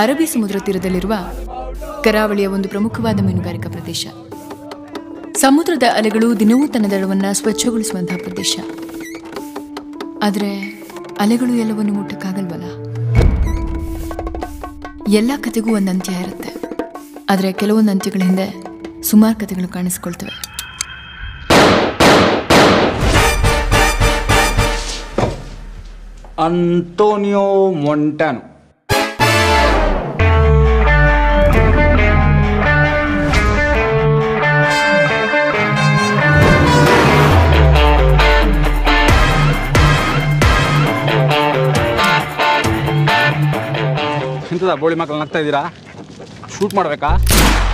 ಅರಬ್ಬಿ ಸಮುದ್ರ ತೀರದಲ್ಲಿರುವ ಕರಾವಳಿಯ ಒಂದು ಪ್ರಮುಖವಾದ ಮೀನುಗಾರಿಕಾ ಪ್ರದೇಶ ಸಮುದ್ರದ ಅಲೆಗಳು ದಿನವೂ ತನ್ನ ದಡವನ್ನು ಸ್ವಚ್ಛಗೊಳಿಸುವಂತಹ ಪ್ರದೇಶ ಆದರೆ ಅಲೆಗಳು ಎಲ್ಲವನ್ನು ಮುಟ್ಟಕ್ಕಾಗಲ್ವಲ್ಲ ಎಲ್ಲ ಕಥೆಗೂ ಒಂದು ಅಂತ್ಯ ಇರುತ್ತೆ ಆದರೆ ಕೆಲವೊಂದು ಅಂತ್ಯಗಳ ಹಿಂದೆ ಸುಮಾರು ಕಥೆಗಳು ಕಾಣಿಸ್ಕೊಳ್ತವೆ ಅಂಟೋನಿಯೋ ಮೊಂಟ್ಯಾನೋ ಎಂತದ ಬೋಳಿ ಮಕ್ಕಳು ನಗ್ತಾ ಇದ್ದೀರಾ ಶೂಟ್ ಮಾಡಬೇಕಾ